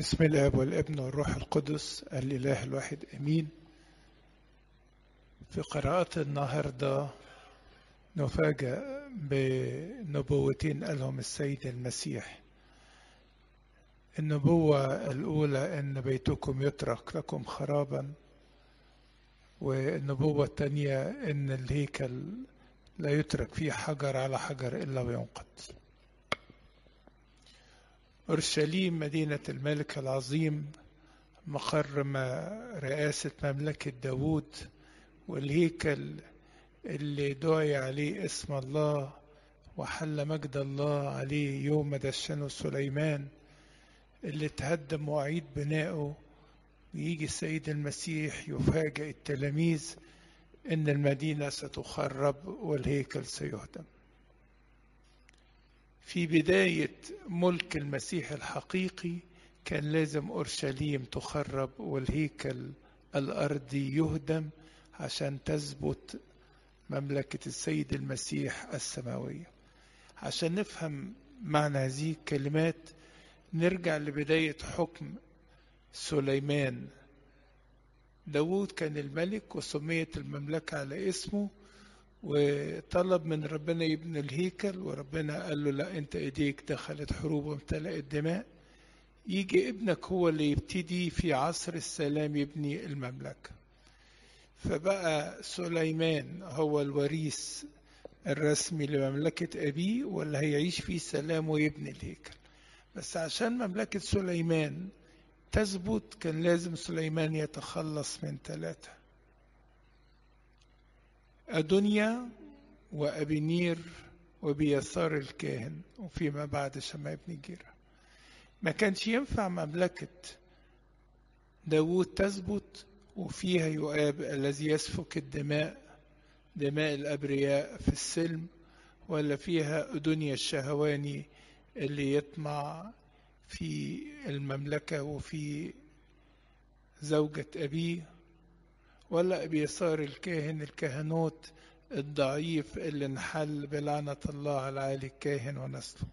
بسم الاب والابن والروح القدس الاله الواحد امين في قراءات النهارده نفاجأ بنبوتين قالهم السيد المسيح النبوة الأولى إن بيتكم يترك لكم خرابا والنبوة الثانية إن الهيكل لا يترك فيه حجر على حجر إلا وينقض أورشليم مدينة الملك العظيم مقر رئاسة مملكة داوود والهيكل اللي دعي عليه اسم الله وحل مجد الله عليه يوم دشنه سليمان اللي تهدم وأعيد بنائه ويجي السيد المسيح يفاجئ التلاميذ إن المدينة ستخرب والهيكل سيهدم في بداية ملك المسيح الحقيقي كان لازم أورشليم تخرب والهيكل الأرضي يهدم عشان تثبت مملكة السيد المسيح السماوية عشان نفهم معنى هذه الكلمات نرجع لبداية حكم سليمان داود كان الملك وسميت المملكة على اسمه وطلب من ربنا يبني الهيكل وربنا قال له لا انت ايديك دخلت حروب وامتلأت دماء يجي ابنك هو اللي يبتدي في عصر السلام يبني المملكة فبقى سليمان هو الوريث الرسمي لمملكة أبيه واللي هيعيش فيه سلام ويبني الهيكل بس عشان مملكة سليمان تثبت كان لازم سليمان يتخلص من ثلاثة أدونيا وأبنير وبيسار الكاهن وفيما بعد شمع بن جيرة ما كانش ينفع مملكة داوود تثبت وفيها يؤاب الذي يسفك الدماء دماء الأبرياء في السلم ولا فيها أدونيا الشهواني اللي يطمع في المملكة وفي زوجة أبيه ولا بيسار الكاهن الكهنوت الضعيف اللي انحل بلعنة الله على عالي الكاهن ونسله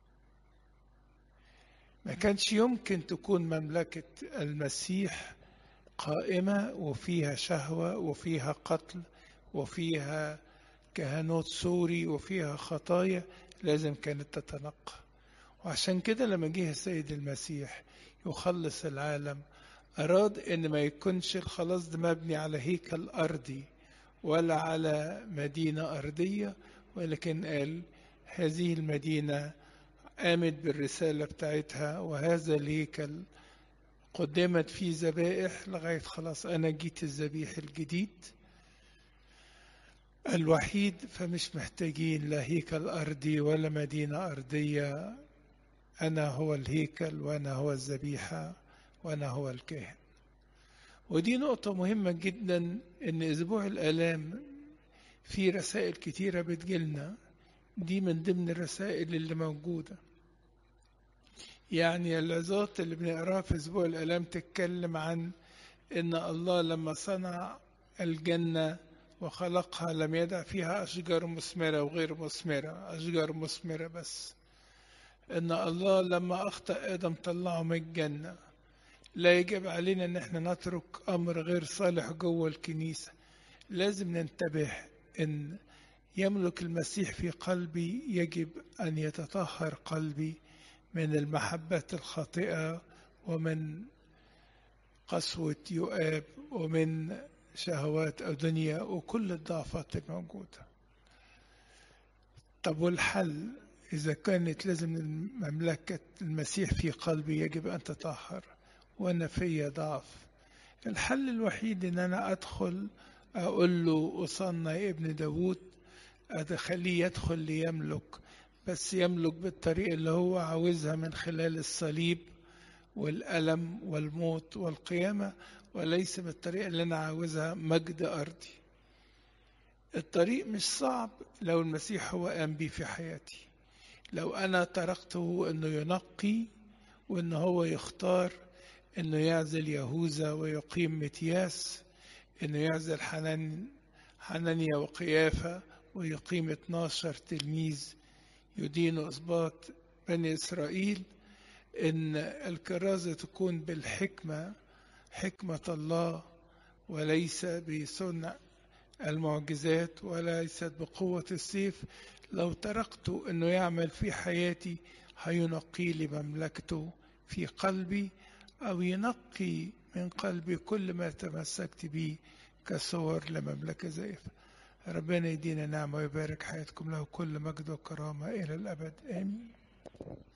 ما كانش يمكن تكون مملكة المسيح قائمة وفيها شهوة وفيها قتل وفيها كهنوت سوري وفيها خطايا لازم كانت تتنقى وعشان كده لما جه السيد المسيح يخلص العالم أراد إن ما يكونش الخلاص ده مبني على هيكل أرضي ولا على مدينة أرضية ولكن قال هذه المدينة قامت بالرسالة بتاعتها وهذا الهيكل قدمت فيه ذبائح لغاية خلاص أنا جيت الذبيح الجديد الوحيد فمش محتاجين لا هيكل أرضي ولا مدينة أرضية أنا هو الهيكل وأنا هو الذبيحة وأنا هو الكاهن ودي نقطة مهمة جدا إن أسبوع الآلام في رسائل كتيرة بتجيلنا دي من ضمن الرسائل اللي موجودة يعني العظات اللي بنقراها في أسبوع الآلام تتكلم عن إن الله لما صنع الجنة وخلقها لم يدع فيها أشجار مثمرة وغير مثمرة أشجار مثمرة بس إن الله لما أخطأ آدم طلعه من الجنة لا يجب علينا ان احنا نترك امر غير صالح جوه الكنيسه لازم ننتبه ان يملك المسيح في قلبي يجب ان يتطهر قلبي من المحبات الخاطئه ومن قسوه يؤاب ومن شهوات الدنيا وكل الضعفات الموجوده طب والحل اذا كانت لازم مملكه المسيح في قلبي يجب ان تطهر وانا فيا ضعف الحل الوحيد ان انا ادخل اقول له اصنع ابن داود اخليه يدخل ليملك بس يملك بالطريقه اللي هو عاوزها من خلال الصليب والالم والموت والقيامه وليس بالطريقه اللي انا عاوزها مجد ارضي الطريق مش صعب لو المسيح هو قام بيه في حياتي لو انا تركته انه ينقي وان هو يختار انه يعزل يهوذا ويقيم متياس انه يعزل حنان حنانيا وقيافة ويقيم 12 تلميذ يدين اسباط بني اسرائيل ان الكرازة تكون بالحكمة حكمة الله وليس بصنع المعجزات وليست بقوة السيف لو تركته انه يعمل في حياتي هينقي لي مملكته في قلبي او ينقي من قلبي كل ما تمسكت به كصور لمملكة زائفة ربنا يدينا نعمة ويبارك حياتكم له كل مجد وكرامة إلى الأبد آمين